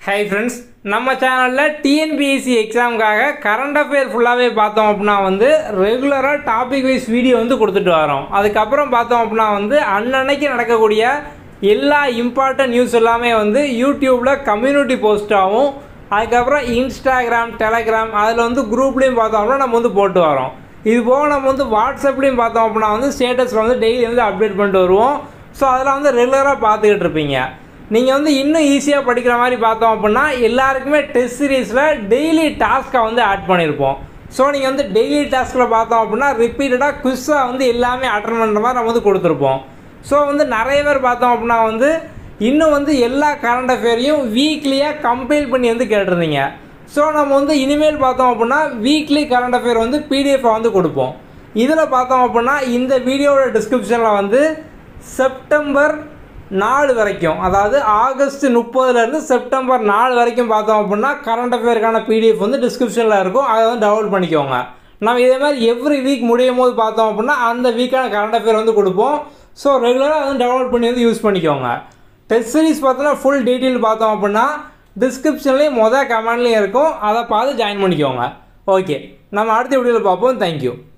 hi friends நம்ம சேனலில் TNPSC எக்ஸாமுக்காக current affair ஃபுல்லாகவே பார்த்தோம் அப்படின்னா வந்து ரெகுலராக டாபிக் வைஸ் வீடியோ வந்து கொடுத்துட்டு வரோம் அதுக்கப்புறம் பார்த்தோம் அப்படின்னா வந்து அன்னன்னைக்கு நடக்கக்கூடிய எல்லா இம்பார்ட்டன்ட் நியூஸ் எல்லாமே வந்து யூடியூப்பில் கம்யூனிட்டி போஸ்ட்டாகவும் அதுக்கப்புறம் இன்ஸ்டாகிராம் டெலகிராம் அதில் வந்து குரூப்லேயும் பார்த்தோம் அப்படின்னா நம்ம வந்து போட்டு வரோம் இது போக நம்ம வந்து வாட்ஸ்அப்லேயும் பார்த்தோம் அப்படின்னா வந்து ஸ்டேட்டஸில் வந்து டெய்லி வந்து அப்டேட் பண்ணிட்டு வருவோம் ஸோ அதெல்லாம் வந்து ரெகுலராக பார்த்துக்கிட்டு இருப்பீங்க நீங்கள் வந்து இன்னும் ஈஸியாக படிக்கிற மாதிரி பார்த்தோம் அப்படின்னா எல்லாருக்குமே டெஸ்ட் சீரீஸில் டெய்லி டாஸ்க்கை வந்து ஆட் பண்ணியிருப்போம் ஸோ நீங்கள் வந்து டெய்லி டாஸ்கில் பார்த்தோம் அப்படின்னா ரிப்பீட்டடாக குவிஸாக வந்து எல்லாமே அட்டன் பண்ணுற மாதிரி நம்ம வந்து கொடுத்துருப்போம் ஸோ வந்து நிறைய பேர் பார்த்தோம் அப்படின்னா வந்து இன்னும் வந்து எல்லா கரண்ட் அஃபேரையும் வீக்லியாக கம்பைல் பண்ணி வந்து கேட்டிருந்தீங்க ஸோ நம்ம வந்து இனிமேல் பார்த்தோம் அப்படின்னா வீக்லி கரண்ட் அஃபேர் வந்து பிடிஎஃப் வந்து கொடுப்போம் இதில் பார்த்தோம் அப்படின்னா இந்த வீடியோவோட டிஸ்கிரிப்ஷனில் வந்து செப்டம்பர் நாலு வரைக்கும் அதாவது ஆகஸ்ட் முப்பதுலேருந்து செப்டம்பர் நாலு வரைக்கும் பார்த்தோம் அப்படின்னா கரண்ட் அஃபேருக்கான பிடிஎஃப் வந்து டிஸ்கிரிப்ஷனில் இருக்கும் அதை வந்து டவுன்லோட் பண்ணிக்கோங்க நம்ம இதே மாதிரி எவ்ரி வீக் முடியும் போது பார்த்தோம் அப்படின்னா அந்த வீக்கான கரண்ட் அஃபேர் வந்து கொடுப்போம் ஸோ ரெகுலராக வந்து டவுன்லோட் பண்ணி வந்து யூஸ் பண்ணிக்கோங்க டெஸ்ட் சீரிஸ் பார்த்தோன்னா ஃபுல் டீட்டெயில் பார்த்தோம் அப்படின்னா டிஸ்கிரிப்ஷன்லேயும் மொதல் கமெண்ட்லேயும் இருக்கும் அதை பார்த்து ஜாயின் பண்ணிக்கோங்க ஓகே நம்ம அடுத்த வீடியோவில் பார்ப்போம் தேங்க்யூ